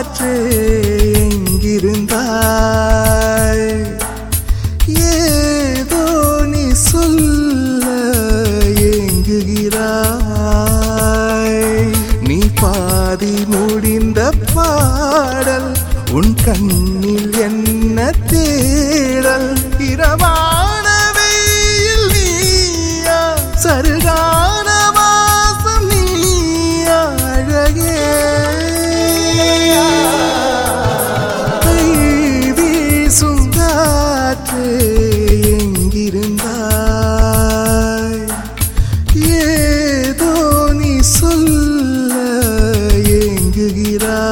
காற்றே எங்கிருந்தாய் ஏதோ நீ சொல்ல ஏங்குகிறாய் நீ பாதி முடிந்த பாடல் உன் கண்ணில் என்ன தேடல் இரவான வெயில் நீயா சருகான வாசம் நீயா அழகே கை வீசும் காற்றே எங்கிருந்தாய் ஏதோ நீ சொல்ல ஏங்குகிறாய்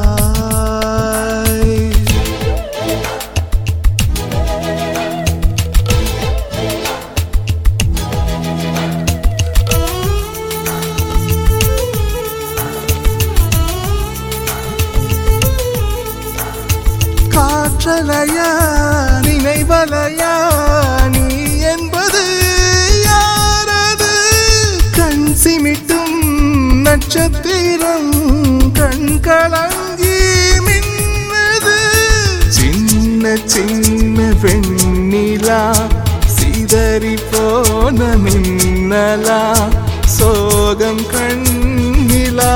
காற்றலையா நினைவலையா நீ என்பது யாரது கண் சிமிட்டும் நட்சத்திரம் கண் கலங்கி மின்னது சின்ன சின்ன வெண்ணிலா சிதறி போன மின்னலா சோகம் கண்ணிலா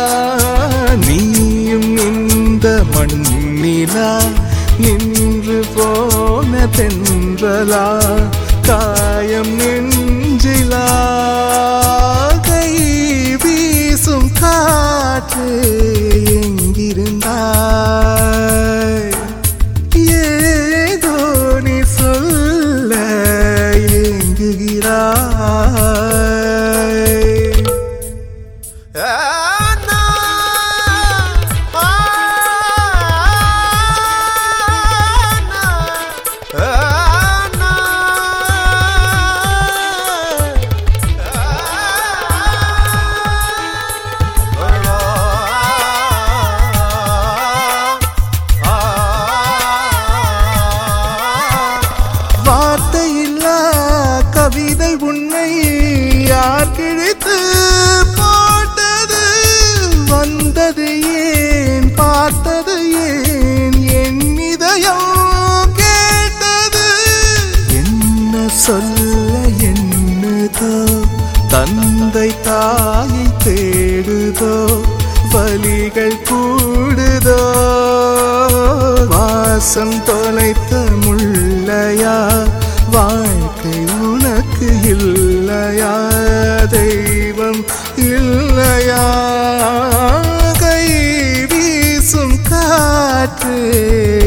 நீயும் இந்த மண்ணிலா நின்று போன தென்றலா காயம் நெஞ்சிலா கை வீசும் காற்று எங்கிருந்தாய் ஏதோ நீ சொல்ல ஏங்குகிறாய் வார்த்தையில்லா கவிதை உன்னை யார் கிழித்து போட்டது வந்தது ஏன் பார்த்தது ஏன் என் இதயம் கேட்டது என்ன சொல்ல என்னதோ தந்தை தாயை தேடுதோ வலிகள் கூடுதோ வாசம் தொலைத்த முள்ளையா வாழ்க்கை உனக்கு இல்லையா தெய்வம் இல்லையா கை வீசும் காற்றே